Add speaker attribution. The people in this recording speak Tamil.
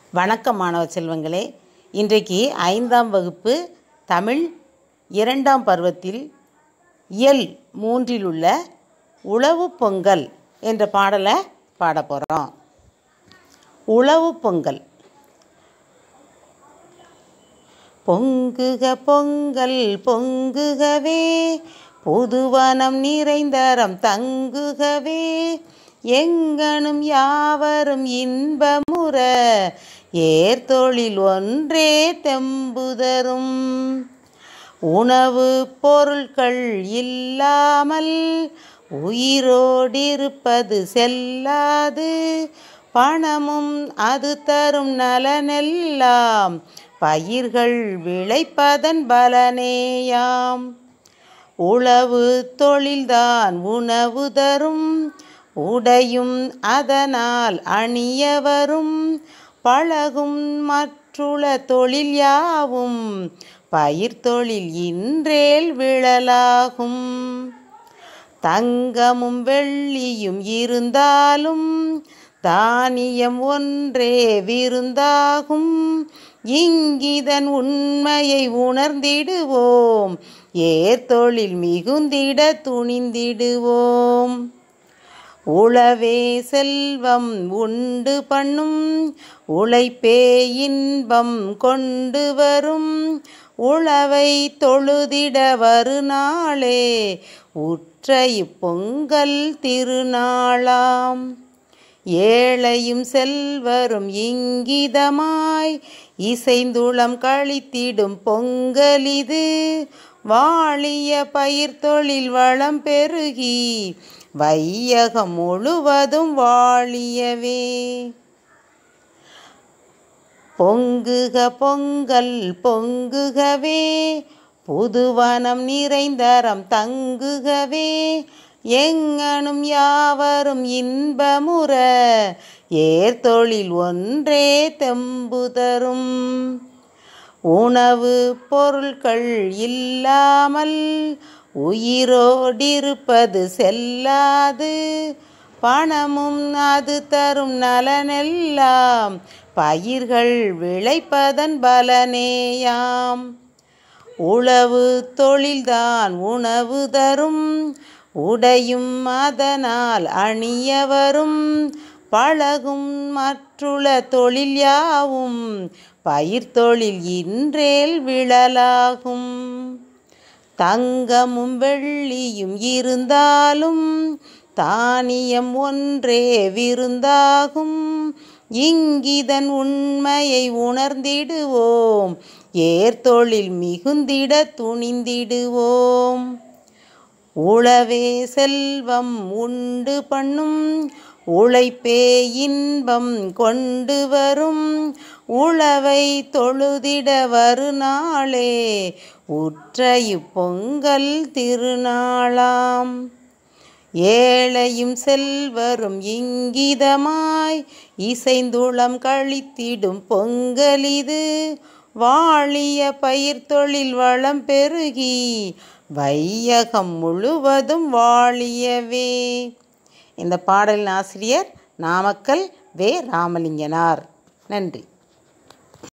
Speaker 1: வணக்கம் மாணவ செல்வங்களே இன்றைக்கு ஐந்தாம் வகுப்பு தமிழ் இரண்டாம் பருவத்தில் இயல் மூன்றில் உள்ள உழவு பொங்கல் என்ற பாடலை பாட போகிறோம் உழவு பொங்கல் பொங்குக பொங்கல் பொங்குகவே புதுவனம் நிறைந்தரம் தங்குகவே எங்கனும் யாவரும் இன்பமுற ஏர்தொழில் ஒன்றே தெம்புதரும் உணவு பொருட்கள் இல்லாமல் உயிரோடிருப்பது செல்லாது பணமும் அது தரும் நலனெல்லாம் பயிர்கள் விளைப்பதன் பலனேயாம் உழவு தொழில்தான் உணவு தரும் உடையும் அதனால் அணியவரும் பழகும் மற்றுள தொழில் யாவும் பயிர் தொழில் இன்றேல் விழலாகும் தங்கமும் வெள்ளியும் இருந்தாலும் தானியம் ஒன்றே விருந்தாகும் இங்கிதன் உண்மையை உணர்ந்திடுவோம் ஏர்தொழில் மிகுந்திட துணிந்திடுவோம் உளவே செல்வம் உண்டு பண்ணும் உழைப்பே இன்பம் கொண்டு வரும் உழவை தொழுதிட வருநாளே உற்ற இப்பொங்கல் திருநாளாம் ஏழையும் செல்வரும் இங்கிதமாய் இசைந்துளம் கழித்திடும் பொங்கலிது வாழிய பயிர் தொழில் வளம் பெருகி வையகம் முழுவதும் வாழியவே பொங்குக பொங்கல் பொங்குகவே புதுவனம் நிறைந்தரம் தங்குகவே எங்கனும் யாவரும் இன்பமுற ஏர்தொழில் ஒன்றே தெம்பு தரும் உணவு பொருட்கள் இல்லாமல் உயிரோடிருப்பது செல்லாது பணமும் அது தரும் நலனெல்லாம் பயிர்கள் விளைப்பதன் பலனேயாம் உழவு தொழில்தான் உணவு தரும் உடையும் அதனால் அணியவரும் பழகும் மற்றுள தொழில் யாவும் பயிர் தொழில் இன்றேல் விழலாகும் தங்கமும் வெள்ளியும் இருந்தாலும் தானியம் ஒன்றே விருந்தாகும் இங்கிதன் உண்மையை உணர்ந்திடுவோம் ஏர்தொழில் மிகுந்திட துணிந்திடுவோம் உளவே செல்வம் உண்டு பண்ணும் உழைப்பே இன்பம் கொண்டு வரும் உழவை தொழுதிட வருநாளே உற்ற இப்பொங்கல் திருநாளாம் ஏழையும் செல்வரும் இங்கிதமாய் இசைந்துளம் கழித்திடும் பொங்கலிது வாழிய பயிர் தொழில் வளம் பெருகி வையகம் முழுவதும் வாழியவே இந்த பாடலின் ஆசிரியர் நாமக்கல் வே ராமலிங்கனார் நன்றி